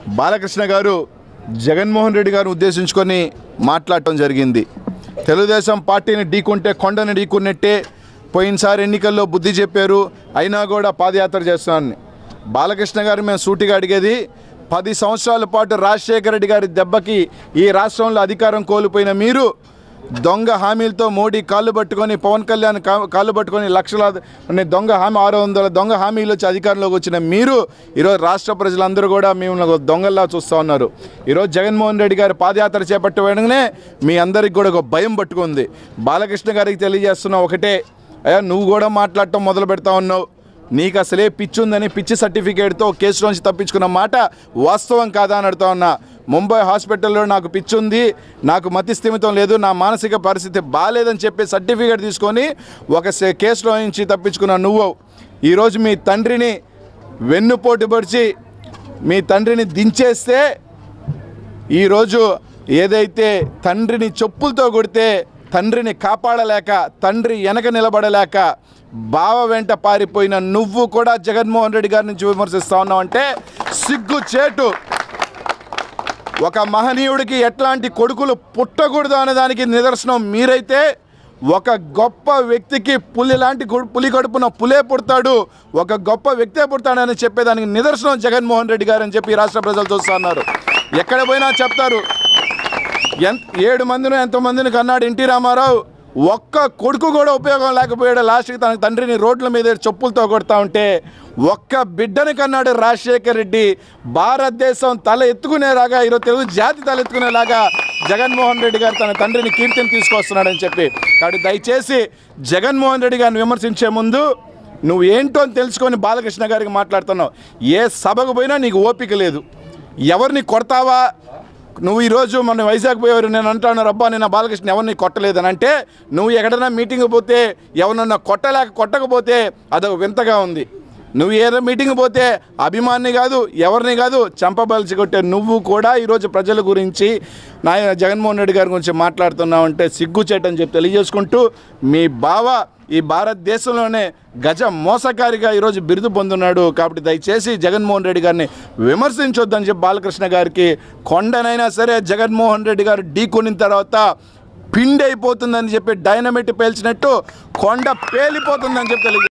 బాలకృష్ణ గారు జగన్మోహన్ రెడ్డి గారిని ఉద్దేశించుకొని మాట్లాడటం జరిగింది తెలుగుదేశం పార్టీని ఢీకుంటే కొండని ఢీకున్నట్టే పోయినసారి ఎన్నికల్లో బుద్ధి చెప్పారు అయినా కూడా పాదయాత్ర చేస్తున్నాను బాలకృష్ణ గారు మేము సూటిగా అడిగేది పది సంవత్సరాల పాటు రాజశేఖర రెడ్డి గారి దెబ్బకి ఈ రాష్ట్రంలో అధికారం కోల్పోయిన మీరు దొంగ హామీలతో మోడీ కాళ్ళు పట్టుకొని పవన్ కళ్యాణ్ కా- కాళ్ళు పట్టుకొని లక్షలాది అనే దొంగ హామీ ఆరు వందల దొంగ హామీలు వచ్చి అధికారంలోకి వచ్చిన మీరు ఈరోజు రాష్ట్ర ప్రజలందరూ కూడా మేము ఒక దొంగల్లా చూస్తూ ఉన్నారు ఈరోజు జగన్మోహన్ రెడ్డి గారు పాదయాత్ర చేపట్టే వెంటనే మీ అందరికి కూడా ఒక భయం పట్టుకుంది బాలకృష్ణ గారికి తెలియజేస్తున్న ఒకటే అయ్యా నువ్వు కూడా మాట్లాడటం మొదలు పెడతా ఉన్నావు నీకు అసలే పిచ్చి ఉందని పిచ్చి సర్టిఫికేట్తో కేసులోంచి తప్పించుకున్న మాట వాస్తవం కాదా అని అడుగుతా ఉన్నా ముంబై హాస్పిటల్లో నాకు పిచ్చి ఉంది నాకు మతి స్థిమితం లేదు నా మానసిక పరిస్థితి బాగాలేదని చెప్పి సర్టిఫికేట్ తీసుకొని ఒక సే- కేసులో నుంచి తప్పించుకున్న నువ్వు ఈరోజు మీ తండ్రిని వెన్నుపోటు పొడిచి మీ తండ్రిని దించేస్తే ఈరోజు ఏదైతే తండ్రిని చెప్పులతో కొడితే తండ్రిని కాపాడలేక తండ్రి వెనక నిలబడలేక బావ వెంట పారిపోయిన నువ్వు కూడా జగన్మోహన్ రెడ్డి గారి నుంచి విమర్శిస్తా ఉన్నావు అంటే సిగ్గు చేటు ఒక మహనీయుడికి ఎట్లాంటి కొడుకులు పుట్టకూడదు అనే దానికి నిదర్శనం మీరైతే ఒక గొప్ప వ్యక్తికి పులి లాంటి గు- పులి కడుపున పులే పుడతాడు ఒక గొప్ప వ్యక్తే పుడతాడని చెప్పేదానికి నిదర్శనం జగన్మోహన్ రెడ్డి గారు అని చెప్పి ఈ రాష్ట్ర ప్రజలు చూస్తున్నారు ఎక్కడ పోయినా చెప్తారు ఎంత ఏడు మందిని ఎంతమందిని కన్నాడు ఎన్టీ రామారావు ఒక్క కొడుకు కూడా ఉపయోగం లేకపోయాడు లాస్ట్కి తన తండ్రిని రోడ్ల మీద చెప్పులతో కొడతా ఉంటే ఒక్క బిడ్డని కన్నాడు రాజశేఖర్ రెడ్డి భారతదేశం తల ఎత్తుకునేలాగా ఈరోజు తెలుగు జాతి తల ఎత్తుకునేలాగా జగన్మోహన్ రెడ్డి గారు తన తండ్రిని కీర్తిని తీసుకొస్తున్నాడని చెప్పి కాబట్టి దయచేసి జగన్మోహన్ రెడ్డి గారిని విమర్శించే ముందు నువ్వు ఏంటో అని తెలుసుకొని బాలకృష్ణ గారికి మాట్లాడుతున్నావు ఏ సభకు పోయినా నీకు ఓపిక లేదు ఎవరిని కొడతావా నువ్వు ఈరోజు మన వైజాగ్ పోయేవారు నేను అంటాను రబ్బా నేను ఆ బాలకృష్ణ ఎవరిని కొట్టలేదని అంటే నువ్వు ఎక్కడైనా మీటింగ్ పోతే ఎవరన్నా కొట్టలేక కొట్టకపోతే అదొక వింతగా ఉంది నువ్వు ఏ మీటింగ్ పోతే అభిమాని కాదు ఎవరిని కాదు చంపబలిచి కొట్టే నువ్వు కూడా ఈరోజు ప్రజల గురించి నా జగన్మోహన్ రెడ్డి గారి గురించి మాట్లాడుతున్నావు అంటే సిగ్గుచేటని చెప్పి తెలియజేసుకుంటూ మీ బావ ఈ భారతదేశంలోనే గజ మోసకారిగా ఈరోజు బిరుదు పొందున్నాడు కాబట్టి దయచేసి జగన్మోహన్ రెడ్డి గారిని విమర్శించొద్దని చెప్పి బాలకృష్ణ గారికి కొండనైనా సరే జగన్మోహన్ రెడ్డి గారు ఢీకొనిన తర్వాత పిండి అయిపోతుందని చెప్పి డైనమిట్ పేల్చినట్టు కొండ పేలిపోతుందని చెప్పి తెలియజే